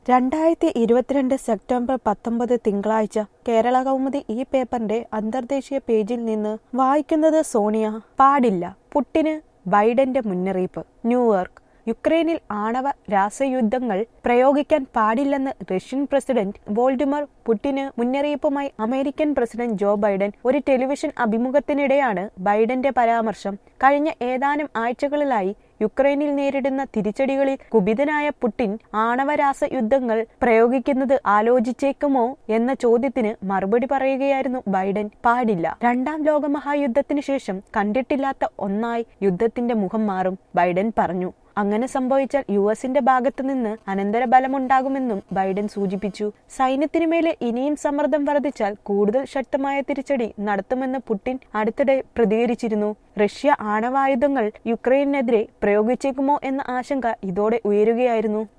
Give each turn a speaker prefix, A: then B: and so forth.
A: രണ്ടായിരത്തി ഇരുപത്തിരണ്ട് സെപ്റ്റംബർ പത്തൊമ്പത് തിങ്കളാഴ്ച കേരള കൗമുദി ഈ പേപ്പറിന്റെ അന്തർദേശീയ പേജിൽ നിന്ന് വായിക്കുന്നത് സോണിയ പാടില്ല പുട്ടിന് ബൈഡന്റെ മുന്നറിയിപ്പ് ന്യൂയോർക്ക് യുക്രൈനിൽ ആണവ രാസയുദ്ധങ്ങൾ പ്രയോഗിക്കാൻ പാടില്ലെന്ന് റഷ്യൻ പ്രസിഡന്റ് വോൾഡിമർ പുടിന് മുന്നറിയിപ്പുമായി അമേരിക്കൻ പ്രസിഡന്റ് ജോ ബൈഡൻ ഒരു ടെലിവിഷൻ അഭിമുഖത്തിനിടെയാണ് ബൈഡന്റെ പരാമർശം കഴിഞ്ഞ ഏതാനും ആഴ്ചകളിലായി യുക്രൈനിൽ നേരിടുന്ന തിരിച്ചടികളിൽ കുപിതനായ പുടിൻ ആണവരാസ യുദ്ധങ്ങൾ പ്രയോഗിക്കുന്നത് ആലോചിച്ചേക്കുമോ എന്ന ചോദ്യത്തിന് മറുപടി പറയുകയായിരുന്നു ബൈഡൻ പാടില്ല രണ്ടാം ലോകമഹായുദ്ധത്തിന് ശേഷം കണ്ടിട്ടില്ലാത്ത ഒന്നായി യുദ്ധത്തിന്റെ മുഖം മാറും ബൈഡൻ പറഞ്ഞു അങ്ങനെ സംഭവിച്ചാൽ യു എസിന്റെ ഭാഗത്തു നിന്ന് അനന്തരഫലമുണ്ടാകുമെന്നും ബൈഡൻ സൂചിപ്പിച്ചു സൈന്യത്തിനു മേലെ ഇനിയും സമ്മർദ്ദം വർദ്ധിച്ചാൽ കൂടുതൽ ശക്തമായ തിരിച്ചടി നടത്തുമെന്ന് പുടിൻ അടുത്തിടെ പ്രതികരിച്ചിരുന്നു റഷ്യ ആണവായുധങ്ങൾ യുക്രൈനെതിരെ പ്രയോഗിച്ചേക്കുമോ എന്ന ആശങ്ക ഇതോടെ ഉയരുകയായിരുന്നു